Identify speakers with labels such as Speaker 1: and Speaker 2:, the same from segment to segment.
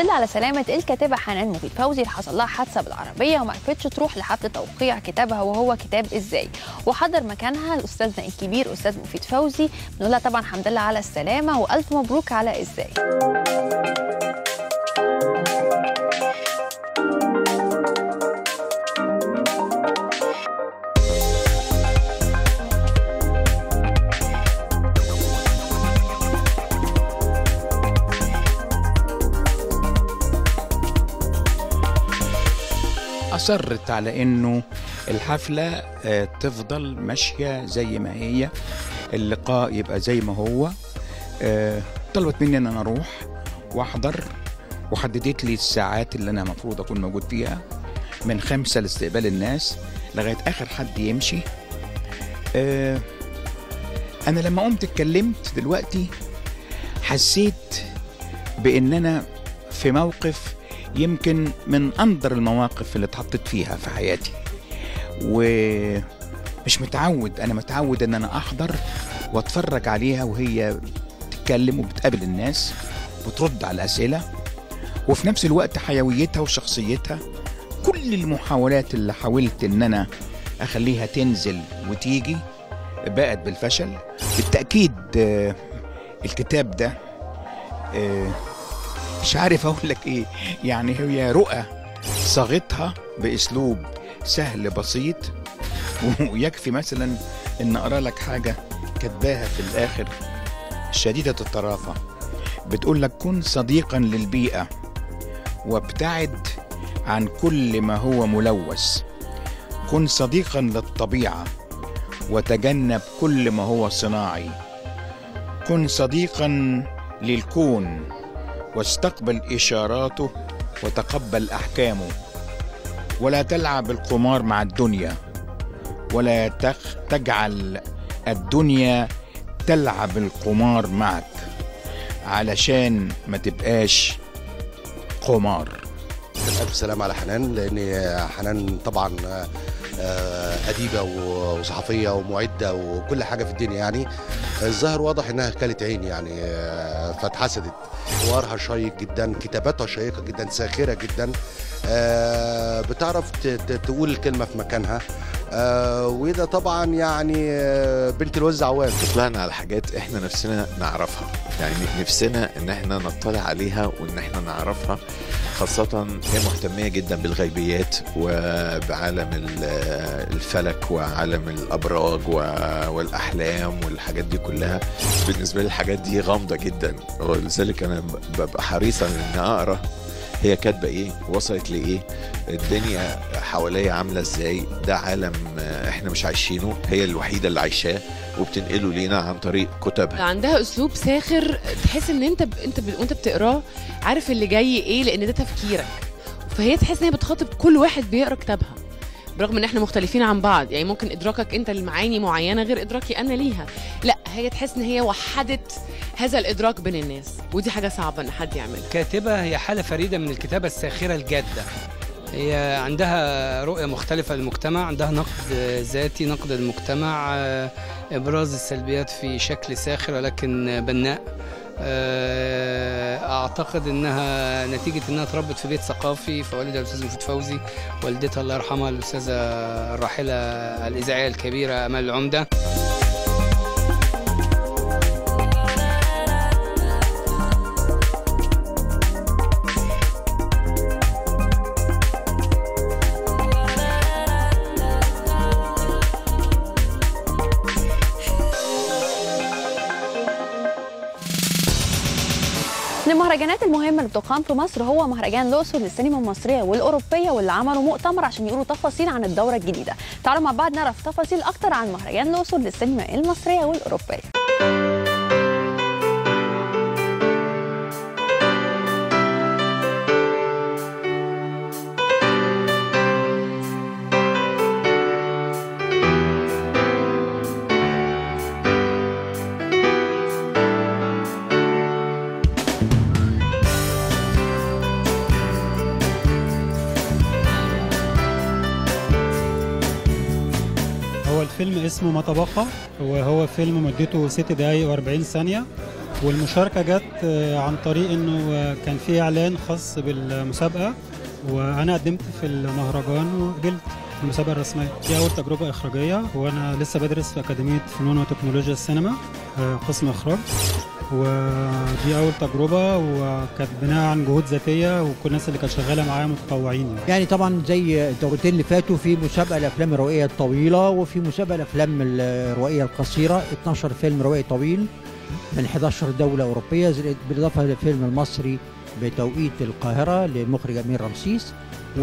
Speaker 1: لله على سلامة الكاتبة حنان مفيد فوزي اللي حصل لها حادثة بالعربية وما عرفتش تروح لحفل توقيع كتابها وهو كتاب ازاي وحضر مكانها الأستاذنا الكبير أستاذ مفيد فوزي بنقول لها طبعا الحمد لله على السلامة وألف مبروك على ازاي
Speaker 2: أصرت على إنه الحفلة آه، تفضل ماشية زي ما هي اللقاء يبقى زي ما هو آه، طلبت مني إن أنا أروح وأحضر وحددت لي الساعات اللي أنا المفروض أكون موجود فيها من خمسة لاستقبال الناس لغاية آخر حد يمشي آه، أنا لما قمت اتكلمت دلوقتي حسيت بإن أنا في موقف يمكن من أندر المواقف اللي اتحطيت فيها في حياتي ومش متعود أنا متعود إن أنا أحضر وأتفرج عليها وهي بتتكلم وبتقابل الناس وترد على الأسئلة وفي نفس الوقت حيويتها وشخصيتها كل المحاولات اللي حاولت إن أنا أخليها تنزل وتيجي بقت بالفشل بالتأكيد آه، الكتاب ده آه، مش عارف اقول لك ايه يعني هي رؤى صاغتها باسلوب سهل بسيط ويكفي مثلا ان اقرا لك حاجه كاتباها في الاخر شديده الطرافه بتقول لك كن صديقا للبيئه وابتعد عن كل ما هو ملوث كن صديقا للطبيعه وتجنب كل ما هو صناعي كن صديقا للكون واستقبل إشاراته وتقبل أحكامه ولا تلعب القمار مع الدنيا ولا تخ تجعل الدنيا تلعب القمار معك علشان ما تبقاش قمار
Speaker 3: ألف سلام على حنان لأن حنان طبعا آه، أديبة وصحفية ومعدة وكل حاجة في الدنيا يعني الظاهر واضح إنها كانت عين يعني آه، فاتحسدت حوارها شيق جدا كتاباتها شيقة جدا ساخرة جدا آه، بتعرف ت- ت- تقول الكلمة في مكانها آه، وده طبعا يعني آه، بنت الوز عوام
Speaker 4: طلعنا على حاجات احنا نفسنا نعرفها يعني نفسنا ان احنا نطلع عليها وان احنا نعرفها خاصة هي مهتمية جدا بالغيبيات وبعالم ال- الفلك وعالم الأبراج و- والأحلام والحاجات دي كلها بالنسبة لي الحاجات دي غامضة جدا ولذلك أنا ببقى حريصا إن أقرأ هي كاتبة إيه وصلت لإيه الدنيا حواليا عاملة إزاي ده عالم آه، إحنا مش عايشينه هي الوحيدة اللي عايشاه وبتنقله لينا عن طريق كتبها
Speaker 5: عندها اسلوب ساخر تحس ان انت ب... انت ب... وانت بتقراه عارف اللي جاي ايه لان ده تفكيرك فهي تحس ان هي بتخاطب كل واحد بيقرا كتابها برغم ان احنا مختلفين عن بعض يعني ممكن ادراكك انت لمعاني معينه غير ادراكي انا ليها لا هي تحس ان هي وحدت هذا الادراك بين الناس ودي حاجه صعبه ان حد يعملها
Speaker 6: كاتبة هي حالة فريدة من الكتابة الساخرة الجادة هي عندها رؤية مختلفة للمجتمع عندها نقد ذاتي نقد المجتمع آه، إبراز السلبيات في شكل ساخر ولكن بناء آه، أعتقد إنها نتيجة إنها اتربت في بيت ثقافي فوالدها الأستاذ مفيد فوزي والدتها الله يرحمها الأستاذة الراحلة الإذاعية الكبيرة أمال العمدة
Speaker 1: من المهرجانات المهمة اللي بتقام في مصر هو مهرجان الأقصر للسينما المصرية والأوروبية واللي عملوا مؤتمر عشان يقولوا تفاصيل عن الدورة الجديدة تعالوا مع بعض نعرف تفاصيل أكتر عن مهرجان الأقصر للسينما المصرية والأوروبية
Speaker 7: هو الفيلم اسمه ما تبقى وهو فيلم مدته ست دقايق و40 ثانية والمشاركة جت آه، عن طريق انه آه، كان في اعلان خاص بالمسابقة وانا قدمت في المهرجان وقبلت في المسابقة الرسمية دي أول تجربة إخراجية وأنا لسه بدرس في أكاديمية فنون وتكنولوجيا السينما آه، قسم إخراج ودي أول تجربة وكانت بناء عن جهود ذاتية وكل الناس اللي كانت شغالة معايا متطوعين يعني.
Speaker 8: يعني طبعا زي الدورتين اللي فاتوا في مسابقه الافلام الروائيه الطويله وفي مسابقه الافلام الروائيه القصيره 12 فيلم روائي طويل من 11 دوله اوروبيه زائد- بالاضافه للفيلم المصري بتوقيت القاهره للمخرج امير رمسيس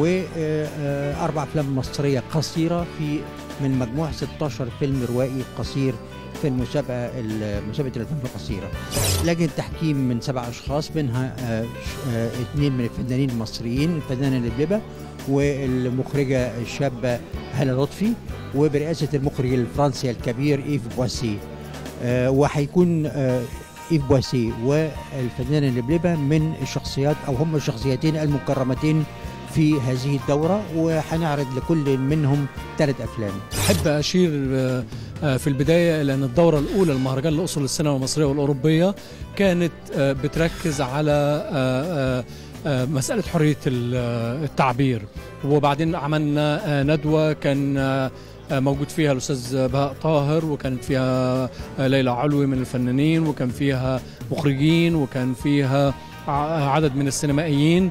Speaker 8: واربع افلام مصريه قصيره في من مجموع 16 فيلم روائي قصير في المسابقه ال- مسابقه الافلام القصيره لجنه تحكيم من سبع اشخاص منها آه، ش- آه، اثنين من الفنانين المصريين الفنانه لبلبه والمخرجه الشابه هلا لطفي وبرئاسه المخرج الفرنسي الكبير ايف بواسي آه، وهيكون آه، ايف بواسي والفنانه لبلبه من الشخصيات او هم الشخصيتين المكرمتين في هذه الدوره وهنعرض لكل منهم ثلاث افلام
Speaker 9: أحب أشير آه، آه، في البداية إلى أن الدورة الأولى لمهرجان الأصول السينما المصرية والأوروبية كانت آه، بتركز على آه، آه، آه، مسألة حرية ال- آه، التعبير وبعدين عملنا آه، ندوة كان آه، آه، موجود فيها الأستاذ بهاء طاهر وكانت فيها آه، ليلى علوي من الفنانين وكان فيها مخرجين وكان فيها ع- عدد من السينمائيين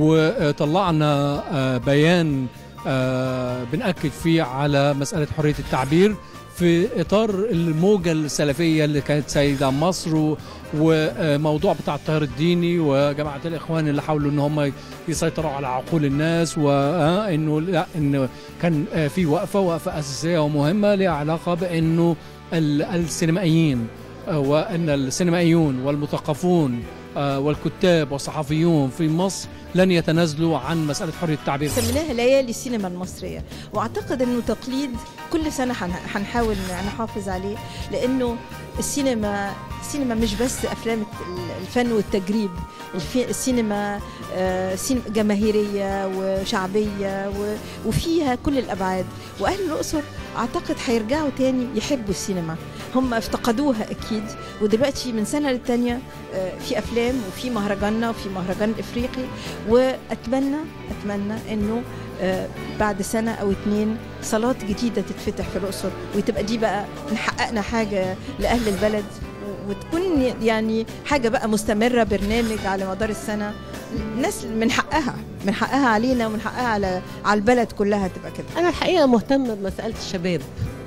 Speaker 9: وطلعنا آه، بيان آه، بنأكد فيه على مسألة حرية التعبير في إطار الموجة السلفية اللي كانت سيدة مصر و- وموضوع بتاع التيار الديني وجماعة الإخوان اللي حاولوا إن هم يسيطروا على عقول الناس وإنه لا إنه كان آه، في وقفة وقفة أساسية ومهمة لها علاقة بإنه ال- السينمائيين آه، وأن السينمائيون والمثقفون آه، والكتاب والصحفيون في مصر لن يتنازلوا عن مسألة حرية التعبير
Speaker 10: سميناها ليالي السينما المصرية واعتقد انه تقليد كل سنة هن- هنحاول نحافظ عليه لانه السينما السينما مش بس افلام ال- الفن والتجريب الفي- السينما آه، سين- جماهيرية وشعبية و- وفيها كل الابعاد واهل الاقصر اعتقد هيرجعوا تاني يحبوا السينما هم افتقدوها اكيد ودلوقتي من سنه للتانيه آه، في افلام وفي مهرجاننا وفي مهرجان افريقي واتمنى اتمنى انه آه، بعد سنه او اتنين صالات جديده تتفتح في الاقصر وتبقى دي بقى نحققنا حاجه لاهل البلد و- وتكون يعني حاجه بقى مستمره برنامج على مدار السنه الناس من حقها من حقها علينا ومن حقها على على البلد كلها تبقى كده
Speaker 11: أنا الحقيقة مهتمة بمسألة الشباب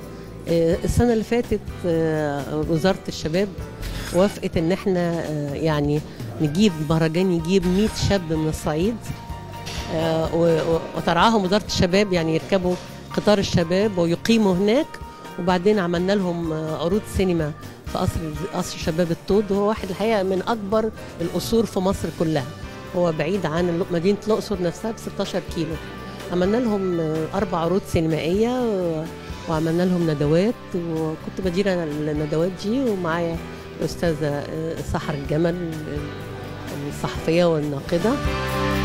Speaker 11: آه، السنة اللي فاتت آه، وزارة الشباب وافقت إن إحنا آه، يعني نجيب مهرجان يجيب 100 شاب من الصعيد آه، و- و- وترعاهم وزارة الشباب يعني يركبوا قطار الشباب ويقيموا هناك وبعدين عملنا لهم آه، عروض سينما في قصر قصر شباب الطود وهو واحد الحقيقة من أكبر القصور في مصر كلها هو بعيد عن الل- مدينة الأقصر نفسها ب 16 كيلو عملنا لهم آه، أربع عروض سينمائية و- وعملنا لهم ندوات وكنت بدير أنا الندوات دي ومعايا الأستاذة آه، سحر الجمل الصحفية والناقدة